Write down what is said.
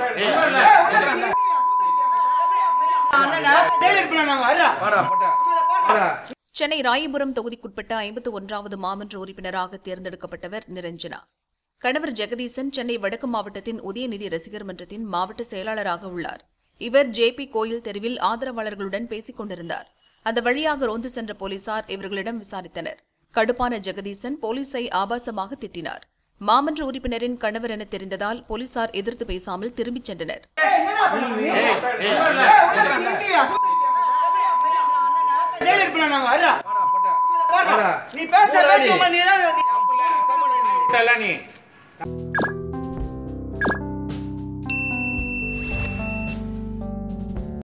சென்னை ராயபுரம் தொகுதிக்குட்பட்ட ஐம்பத்து ஒன்றாவது மாமன்ற உறுப்பினராக தேர்ந்தெடுக்கப்பட்டவர் நிரஞ்சனா கணவர் ஜெகதீசன் சென்னை வடக்கு மாவட்டத்தின் உதயநிதி ரசிகர் மன்றத்தின் மாவட்ட செயலாளராக உள்ளார் இவர் ஜேபி கோயில் தெருவில் ஆதரவாளர்களுடன் பேசிக் கொண்டிருந்தார் அந்த வழியாக ரோந்து சென்ற போலீசார் இவர்களிடம் விசாரித்தனர் கடுப்பான ஜெகதீசன் போலீசை ஆபாசமாக திட்டினார் மாமன்ற உறுப்பினரின் கணவர் என தெரிந்ததால் போலீசார் எதிர்த்து பேசாமல் திரும்பிச் சென்றனர் நீ பேச பேசுமா நீ தான் விட்டல நீ